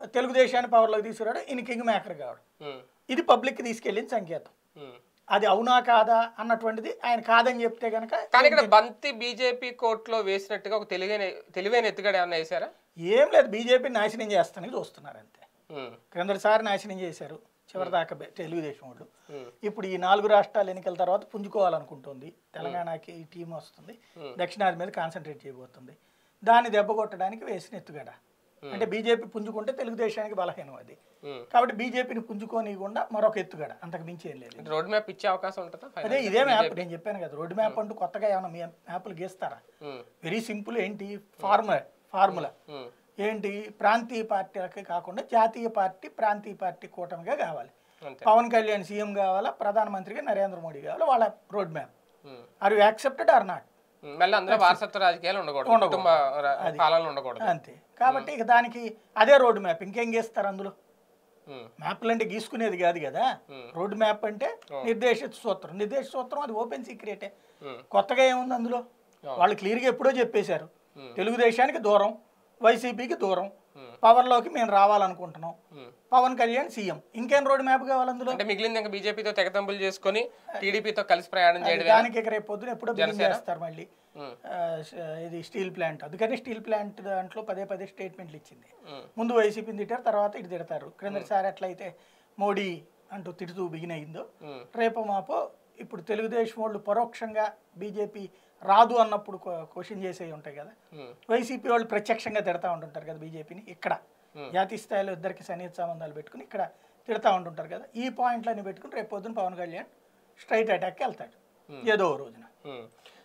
తెలుగుదేశాన్ని పవర్లోకి తీసుకురావడం ఈయన కింగ్ మేకర్ కావడం ఉమ్, ఇది పబ్లిక్కి తీసుకెళ్ళిన సంకేతం ఉమ్. అది అవునా కాదా అన్నటువంటిది ఆయన కాదని చెప్తే కనుక కానీ ఇక్కడ బంతి బీజేపీ కోర్టులో వేసినట్టుగా ఒక తెలివైన తెలివైన ఎత్తుగడ ఏమన్నా వేశారా ఏం లేదు బీజేపీ నాశనం చేస్తానికి చూస్తున్నారు అంతే ఉమ్, క్రిందటిసారి నాశనం చేశారు చివరిదాకా బె- తెలుగుదేశం వాళ్ళు ఉమ్, ఇప్పుడు ఈ నాలుగు రాష్ట్రాల ఎన్నికల తర్వాత పుంజుకోవాలనుకుంటుంది తెలంగాణకి ఈ టీం వస్తుంది దక్షిణాది మీద కాన్సన్ట్రేట్ చేయబోతుంది దాన్ని దెబ్బ కొట్టడానికి వేసిన ఎత్తుగడ అంటే బీజేపీ పుంజుకుంటే తెలుగుదేశానికి బలహీనం అది ఉమ్. కాబట్టి బీజేపీని పుంజుకోనియకుండా మరొక ఎత్తుగడ అంతకు మించి ఏం లేదు రోడ్ మ్యాప్ ఇచ్చే అవకాశం ఉంటుందా అదే ఇదే మ్యాప్ నేను చెప్పాను కదా రోడ్ మ్యాప్ అంటూ కొత్తగా ఏమైనా మీ మ్యాప్లు గీస్తారా ఉమ్, వెరీ సింపుల్ ఏంటి ఫార్ములా ఫార్ములా ఉమ్, ఏంటి ప్రాంతీయ పార్టీలకి కాకుండా జాతీయ పార్టీ ప్రాంతీయ పార్టీ కూటమిగా కావాలి అంతే పవన్ కళ్యాణ్ సీఎం కావాలా ప్రధానమంత్రిగా నరేంద్ర మోడీ కావాలా వాళ్ళ road map um, are you accepted or not um. మళ్ళీ అందులో వారసత్వ రాజకీయాలు ఉండకూడదు కుటుంబ రా- పాలనలు ఉండకూడదు అంతే కాబట్టి ఇక దానికి అదే రోడ్ మ్యాప్ ఇంకేం గీస్తారు అందులో ఉమ్, మ్యాప్లు అంటే గీసుకునేది కాదు కదా రోడ్ మ్యాప్ అంటే నిర్దేశిత సూత్రం నిర్దేశిత సూత్రం అది ఓపెన్ సీక్రెటే ఉమ్, కొత్తగా ఏముంది అందులో వాళ్ళు క్లియర్గా ఎప్పుడో చెప్పేశారు తెలుగుదేశానికి దూరం వైసీపీకి దూరం పవర్లోకి మేము రావాలనుకుంటున్నాం ఉమ్. పవన్ కళ్యాణ్ సీఎం ఇంకేం రోడ్ మ్యాప్ కావాలి అందులో అంటే మిగిలింది ఇంకా బీజేపీతో తెగతంపులు చేసుకొని టీడీపీతో కలిసి ప్రయాణం చేయడం దానికి ఇక రేపు పొద్దున ఎప్పుడో బిగిన్ చేస్తారు మళ్ళీ ఉమ్. ఆ, ష- ఇది స్టీల్ ప్లాంట్ అందుకని స్టీల్ ప్లాంట్ దాంట్లో పదే పదే స్టేట్మెంట్లు ఇచ్చింది ఉమ్. ముందు వైసీపీని తిట్టారు తర్వాత ఇటు తిడతారు క్రిందటిసారి ఎట్లయితే మోడీ అంటూ తిడుతూ బిగిన్ అయిందో ఉమ్. రేపు మాపో ఇప్పుడు తెలుగుదేశం వాళ్ళు పరోక్షంగా బీజేపీ రాదు అన్నప్పుడు క్వశ్చన్ చేసేవి ఉంటాయి కదా ఉమ్. వైసీపీ వాళ్ళు ప్రత్యక్షంగా తిడతా ఉంటుంటారు కదా బీజేపీని ఇక్కడ జాతీయ స్థాయిలో ఇద్దరికి సన్నిహిత సంబంధాలు పెట్టుకుని ఇక్కడ తిడతా ఉంటుంటారు కదా ఈ పాయింట్లన్నీ పెట్టుకుని రేపు పొద్దున పవన్ కళ్యాణ్ స్ట్రైట్ అటాక్కి వెళ్తాడు ఏదో ఓ రోజున ఉమ్.